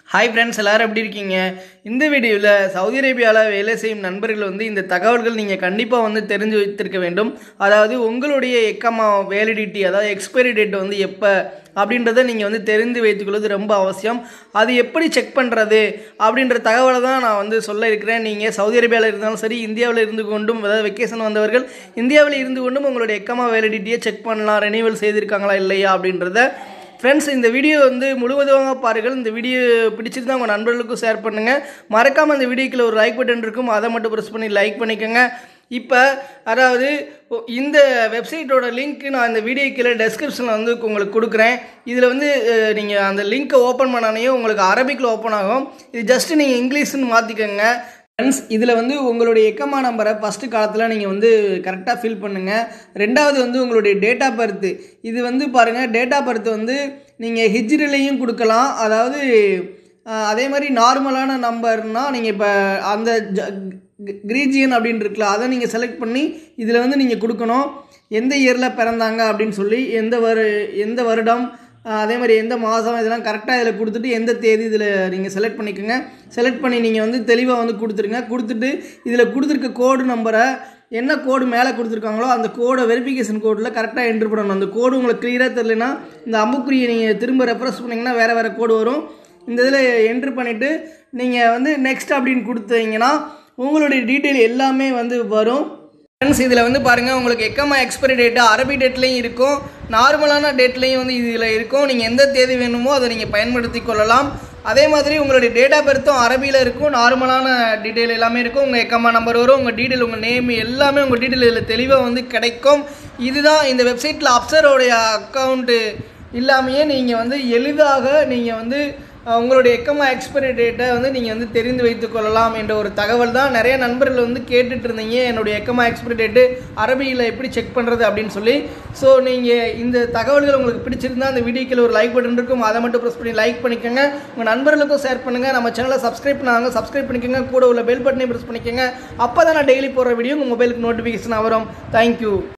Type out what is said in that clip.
hi friends எல்லாரும் எப்படி இருக்கீங்க இந்த வீடியோவில் சவுதி அரேபியாவில் வேலை செய்யும் நண்பர்கள் வந்து இந்த தகவல்கள் நீங்கள் கண்டிப்பாக வந்து தெரிஞ்சு வைத்திருக்க வேண்டும் அதாவது உங்களுடைய எக்கமா வேலிடிட்டி அதாவது எக்ஸ்பைரி டேட் வந்து எப்போ அப்படின்றத நீங்கள் வந்து தெரிந்து வைத்துக்கொள்வது ரொம்ப அவசியம் அது எப்படி செக் பண்ணுறது அப்படின்ற தகவலை தான் நான் வந்து சொல்ல இருக்கிறேன் நீங்கள் சவுதி அரேபியாவில் இருந்தாலும் சரி இந்தியாவில் இருந்து கொண்டும் அதாவது வெக்கேஷன் வந்தவர்கள் இந்தியாவில் இருந்து கொண்டும் உங்களுடைய எக்கமா வேலிடிட்டியை செக் பண்ணலாம் ரெனியூவல் செய்திருக்காங்களா இல்லையா அப்படின்றத ஃப்ரெண்ட்ஸ் இந்த வீடியோ வந்து முழுவதுமாக பாருங்கள் இந்த வீடியோ பிடிச்சிருந்தா உங்கள் நண்பர்களுக்கும் ஷேர் பண்ணுங்கள் மறக்காமல் இந்த வீடியோக்கில் ஒரு லைக் பட்டன் இருக்கும் அதை மட்டும் ப்ரெஸ் பண்ணி லைக் பண்ணிக்கோங்க இப்போ அதாவது இந்த வெப்சைட்டோட லிங்க் நான் இந்த வீடியோ கீழே டெஸ்கிரிப்ஷனில் வந்து உங்களுக்கு கொடுக்குறேன் இதில் வந்து நீங்கள் அந்த லிங்க்கை ஓப்பன் பண்ணானையும் உங்களுக்கு அரபிக்கில் ஓப்பன் ஆகும் இது ஜஸ்ட் நீங்கள் இங்கிலீஷ்னு மாற்றிக்கோங்க ஃப்ரெண்ட்ஸ் இதில் வந்து உங்களுடைய எக்கமா நம்பரை ஃபஸ்ட்டு காலத்தில் நீங்கள் வந்து கரெக்டாக ஃபில் பண்ணுங்கள் ரெண்டாவது வந்து உங்களுடைய டேட் ஆஃப் பர்த்து இது வந்து பாருங்கள் டேட் ஆஃப் பர்த் வந்து நீங்கள் ஹிஜ்ரிலையும் கொடுக்கலாம் அதாவது அஹ், அதே மாதிரி நார்மலான நம்பர்னால் நீங்கள் இப்போ அந்த கிரீஜியன் அப்படின்னு இருக்குல்ல அதை நீங்கள் செலக்ட் பண்ணி இதில் வந்து நீங்கள் கொடுக்கணும் எந்த இயரில் பிறந்தாங்க அப்படின்னு சொல்லி எந்த வரு எந்த வருடம் ஆஹ் அதே மாதிரி எந்த மாதம் இதெல்லாம் கரெக்டாக இதில் கொடுத்துட்டு எந்த தேதி இதில் நீங்கள் செலக்ட் பண்ணிக்கோங்க செலக்ட் பண்ணி நீங்கள் வந்து தெளிவாக வந்து கொடுத்துருங்க கொடுத்துட்டு இதில் கொடுத்துருக்க கோடு நம்பரை என்ன கோடு மேலே கொடுத்துருக்காங்களோ அந்த கோடை வெரிஃபிகேஷன் கோடில் கரெக்டாக என்ட்ரு பண்ணணும் அந்த கோடு உங்களுக்கு க்ளியராக தெரியலனா இந்த அம்புக்குறியை நீங்கள் திரும்ப ரெஃப்ரெஷ் பண்ணிங்கன்னா வேறு வேறு கோடு வரும் இந்த இதில் என்ட்ரு பண்ணிவிட்டு நீங்கள் வந்து நெக்ஸ்ட் அப்படின்னு கொடுத்தீங்கன்னா உங்களுடைய டீட்டெயில் எல்லாமே வந்து வரும் ஃப்ரெண்ட்ஸ் இதில் வந்து பாருங்கள் உங்களுக்கு எக்கமா எக்ஸ்பைரி டேட்டு அரபி டேட்லேயும் இருக்கும் நார்மலான டேட்லேயும் வந்து இதில் இருக்கும் நீங்கள் எந்த தேதி வேணுமோ அதை நீங்கள் பயன்படுத்தி கொள்ளலாம் அதே மாதிரி உங்களுடைய டேட் ஆஃப் பர்த்தும் அரபியில் இருக்கும் நார்மலான டீட்டெயில் எல்லாமே இருக்கும் உங்கள் எக்கமா நம்பர் வரும் உங்கள் டீட்டெயில் உங்கள் நேம் எல்லாமே உங்கள் டீட்டெயில் இதில் தெளிவாக வந்து கிடைக்கும் இதுதான் இந்த வெப்சைட்டில் அப்சரோடைய அக்கௌண்ட்டு இல்லாமையே நீங்கள் வந்து எளிதாக நீங்கள் வந்து அஹ், உங்களுடைய எக்கமா எக்ஸ்பைரி டேட்டை வந்து நீங்கள் வந்து தெரிந்து வைத்துக் கொள்ளலாம் என்ற ஒரு தகவல் தான் நிறைய நண்பர்கள் வந்து கேட்டுட்டு இருந்தீங்க என்னுடைய எக்கமா எக்ஸ்பைரி டேட்டு அரபியில் எப்படி செக் பண்ணுறது அப்படின்னு சொல்லி ஸோ நீங்கள் இந்த தகவல்கள் உங்களுக்கு பிடிச்சிருந்தா அந்த வீடியோக்கில் ஒரு லைக் பட்டன் இருக்கும் அதை மட்டும் ப்ரெஸ் பண்ணி லைக் பண்ணிக்கோங்க உங்கள் நண்பர்களுக்கும் ஷேர் பண்ணுங்கள் நம்ம சேனலை சப்ஸ்கிரைப் பண்ணாங்க சப்ஸ்கிரைப் பண்ணிக்கோங்க கூட உள்ள பெல் பட்டனையும் ப்ரெஸ் பண்ணிக்கோங்க அப்போ தான் நான் டெய்லி போடுற வீடியோ உங்கள் மொபைலுக்கு நோட்டிஃபிகேஷன் வரும் தேங்க்யூ